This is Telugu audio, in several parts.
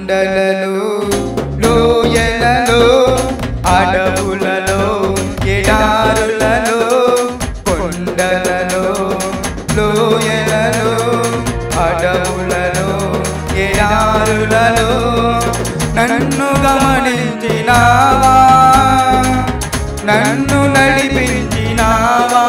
కొండలలో లోయలలో అడవులలో ఎడారులలో కొండలలో లోయలలో అడవులలో ఎడారులలో నన్ను గమనించినావా నన్ను నడిపించినావా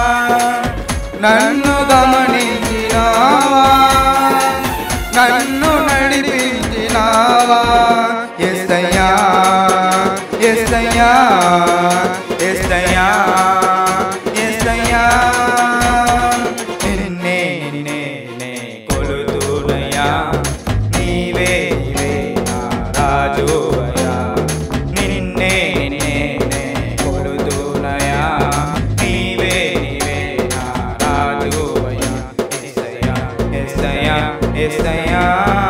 నన్ను గమనించినావా నన్ను నడిపించినావా ఎస్తయ్యా ఎస్తయ్యా ఎస్తయ్యా ఎస్తయ్యా నిన్నే నిన్నే నే కొలుతునయ్యా నీవే నీవే నా రాజువయ్యా నిన్నే నిన్నే నే కొలుతునయ్యా నీవే నీవే నా రాజువయ్యా ఎస్తయ్యా ఎస్తయ్యా ఎస్తయ్యా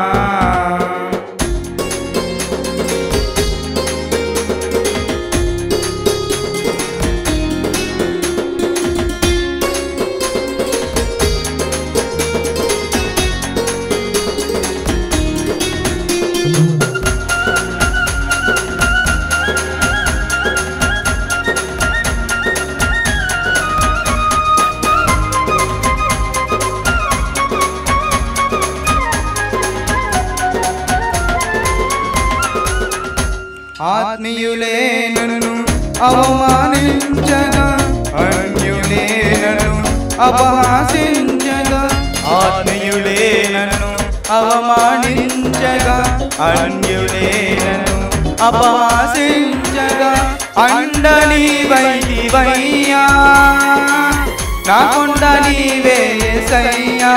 ఆత్మీయులే నన్ను అవమానించగా అన్యులే నన్ను అపహాసించగా ఆత్మీయులే నన్ను అవమానించగా అన్యులే నన్ను అపహాసించగా అండని వైదివయ్యా నా కొండ నీవే సయ్యా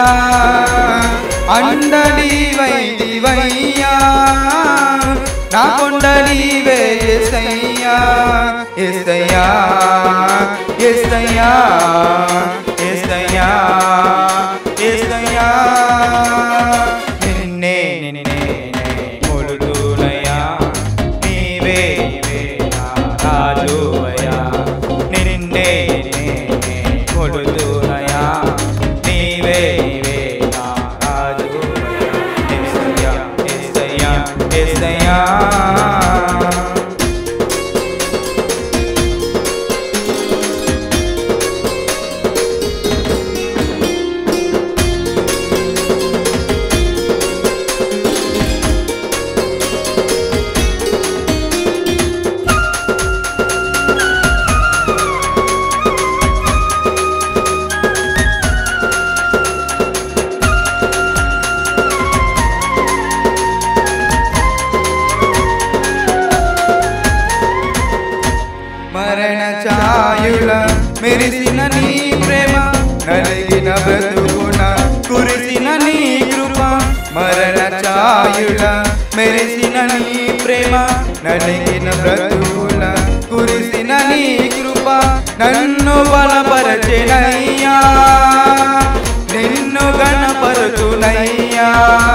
అండని వైదివయ్యా నా కొండ నీవే ఎసయ్యా ఎసయ్యా ఎసయ్యా ఎసయ్యా ఎసయ్యా నిన్నే నిన్నే నే కొలుతునయ్యా నీవే నీవే నా రాజువయ్యా నిన్నే నిన్నే నే కొలుతునయ్యా నీవే నీవే నా రాజువయ్యా ఎసయ్యా ఎసయ్యా ఎసయ్యా మరణ ఛాయుల మెరిసిన నీ ప్రేమ నలిగిన బ్రతుకున కురిసిన నీ కృప మరణ ఛాయుల మెరిసిన నీ ప్రేమ నలిగిన బ్రతుకున కురిసిన నీ కృప నన్ను బలపరచెనయ్యా నిన్ను గణపరచునయ్యా